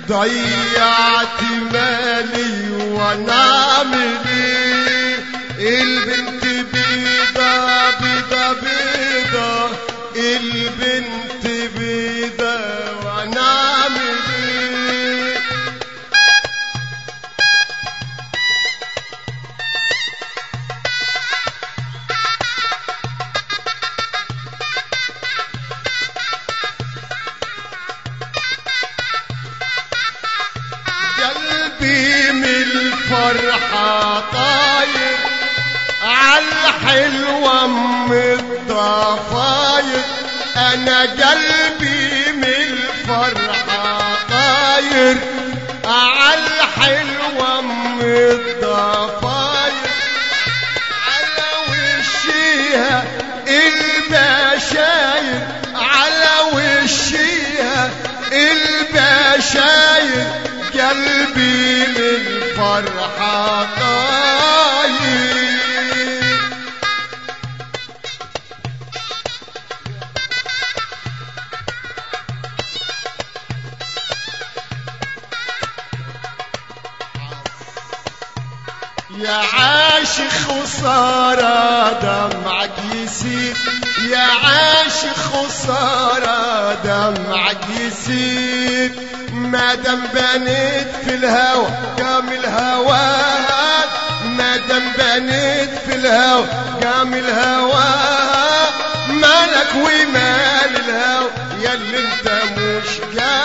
ضيعت مالي وانا اعمل ايه البنت بيضة بيضة بيضة البنت بيضة وانا اعمل ايه قلبي من الفرحة طاير عالحلوة ام الضفاير انا قلبي من الفرحة طاير عالحلوة ام الضفاير على وشيها البشاير على وشيها البشاير قلبي من فرحة طاير يا عاشق خسارة دمعك يسيل يا عاشق خسارة دمعك يسيل ما دام بنيت في الهوى قام الهوى ما دام بنيت في الهوى قام الهوى مالك ومال الهوى يا اللي انت مش قادر